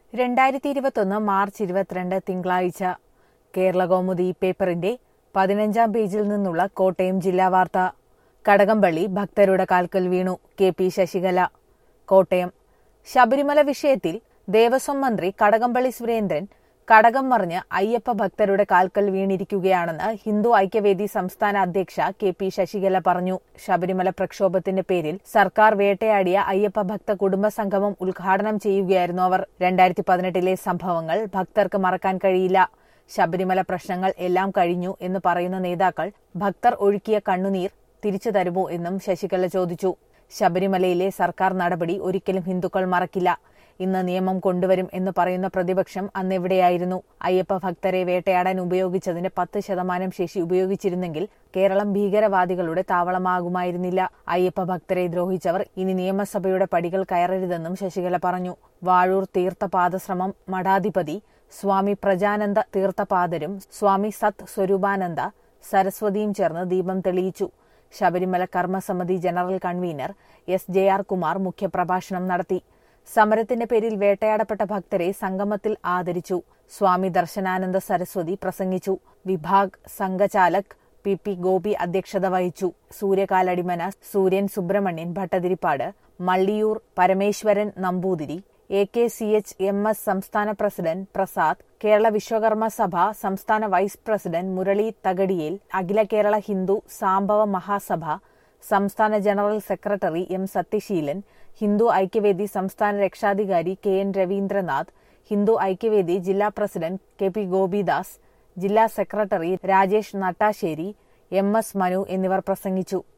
രണ്ടായിരത്തി ഇരുപത്തൊന്ന് മാർച്ച് ഇരുപത്തിരണ്ട് തിങ്കളാഴ്ച കേരളകൗമുദി പേപ്പറിന്റെ പതിനഞ്ചാം പേജിൽ നിന്നുള്ള കോട്ടയം ജില്ലാ വാർത്ത കടകംപള്ളി ഭക്തരുടെ കാൽക്കൽ വീണു കെ പി ശശികല കോട്ടയം ശബരിമല വിഷയത്തിൽ ദേവസ്വം മന്ത്രി കടകംപള്ളി സുരേന്ദ്രൻ കടകം മറിഞ്ഞ് അയ്യപ്പ ഭക്തരുടെ കാൽക്കൽ വീണിരിക്കുകയാണെന്ന് ഹിന്ദു ഐക്യവേദി സംസ്ഥാന അധ്യക്ഷ കെ പി ശശികല പറഞ്ഞു ശബരിമല പ്രക്ഷോഭത്തിന്റെ പേരിൽ സർക്കാർ വേട്ടയാടിയ അയ്യപ്പ ഭക്ത കുടുംബ സംഗമം ഉദ്ഘാടനം ചെയ്യുകയായിരുന്നു അവർ രണ്ടായിരത്തി പതിനെട്ടിലെ സംഭവങ്ങൾ ഭക്തർക്ക് മറക്കാൻ കഴിയില്ല ശബരിമല പ്രശ്നങ്ങൾ എല്ലാം കഴിഞ്ഞു എന്ന് പറയുന്ന നേതാക്കൾ ഭക്തർ ഒഴുക്കിയ കണ്ണുനീർ തിരിച്ചു തരുമോ എന്നും ശശികല ചോദിച്ചു ശബരിമലയിലെ സർക്കാർ നടപടി ഒരിക്കലും ഹിന്ദുക്കൾ മറക്കില്ല ഇന്ന് നിയമം കൊണ്ടുവരും എന്ന് പറയുന്ന പ്രതിപക്ഷം അന്നെവിടെയായിരുന്നു അയ്യപ്പ ഭക്തരെ വേട്ടയാടാൻ ഉപയോഗിച്ചതിന്റെ പത്ത് ശതമാനം ശേഷി ഉപയോഗിച്ചിരുന്നെങ്കിൽ കേരളം ഭീകരവാദികളുടെ താവളമാകുമായിരുന്നില്ല അയ്യപ്പ ഭക്തരെ ദ്രോഹിച്ചവർ ഇനി നിയമസഭയുടെ പടികൾ കയറരുതെന്നും ശശികല പറഞ്ഞു വാഴൂർ തീർത്ഥപാദശ്രമം മഠാധിപതി സ്വാമി പ്രജാനന്ദ തീർത്ഥപാദരും സ്വാമി സത് സ്വരൂപാനന്ദ സരസ്വതിയും ചേർന്ന് ദീപം തെളിയിച്ചു ശബരിമല കർമ്മസമിതി general convener S J R Kumar മുഖ്യപ്രഭാഷണം നടത്തി സമരത്തിന്റെ പേരിൽ വേട്ടയാടപ്പെട്ട ഭക്തരെ സംഗമത്തിൽ ആദരിച്ചു സ്വാമി ദർശനാനന്ദ സരസ്വതി പ്രസംഗിച്ചു വിഭാഗ് സംഘചാലക് പി പി ഗോപി അധ്യക്ഷത വഹിച്ചു Suryakaladimana Suryan Subrahmanian Bhattathiripad Malliyoor Parameswaran Namboothiri A K C H M S സംസ്ഥാന പ്രസിഡന്റ് പ്രസാദ് കേരള വിശ്വകർമ്മ സഭ സംസ്ഥാന വൈസ് പ്രസിഡന്റ് മുരളി തകടിയേൽ അഖില കേരള ഹിന്ദു സാംഭവ മഹാസഭ സംസ്ഥാന general secretary M Sathyaseelan Hindu Aikyavedi സംസ്ഥാന രക്ഷാധികാരി കെ എൻ രവീന്ദ്രനാഥ് ഹിന്ദു ഐക്യവേദി ജില്ലാ പ്രസിഡന്റ് കെ പി ഗോപിദാസ് ജില്ലാ secretary Rajesh Nattassery M S Manu എന്നിവർ പ്രസംഗിച്ചു